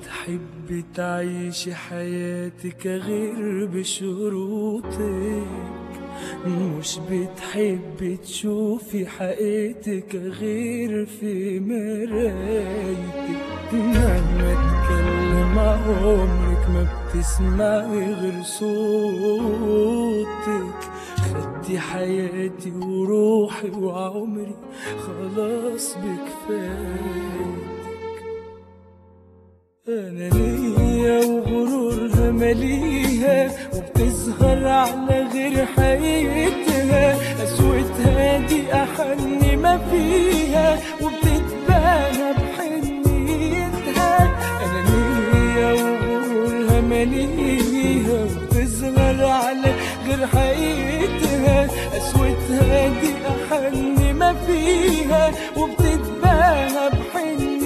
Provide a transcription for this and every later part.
بتحبي تعيشي حياتك غير بشروطك مش بتحبي تشوفي حقيقتك غير في مرايتك مهما اتكلم عمرك ما بتسمعي غير صوتك خدتي حياتي وروحي وعمري خلاص بكفايتك أنا ليا وغرورها مليها وبتظهر على غير حقيقتها قسوتها دي أحن ما فيها وبتتباهى بحنيتها أنا ليا وغرورها مليها وبتظهر على غير حقيقتها قسوتها دي أحن ما فيها وبتتباهى بحنيتها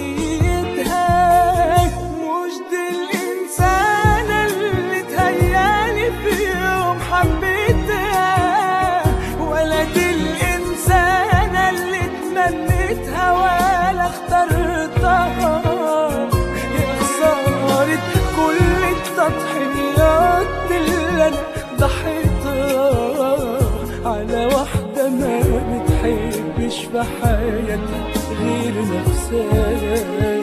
مش دي الإنسانة اللي تهيالي في يوم حبيتها ولا دي الإنسانة اللي تمنيتها ولا اخترتها يا خسارة كل التضحيات اللي أنا ضحيتها على واحدة ما بتحبش في حياتها غير نفسها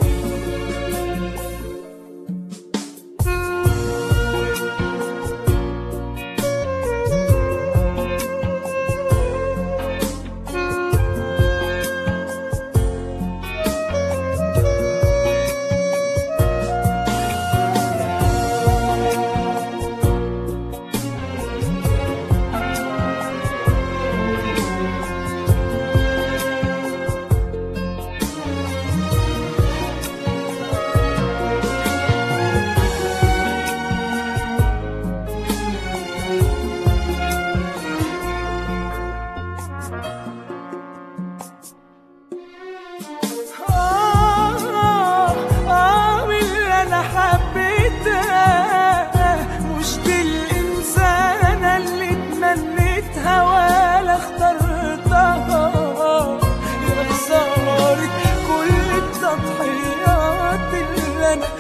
آه آه من اللي أنا حبيتها مش دي الإنسانة اللي تمنيتها ولا اخترتها يا خسارة كل التضحيات اللي أنا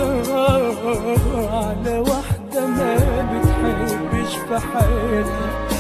ضحيتها على واحدة ما بتحبش في حياتي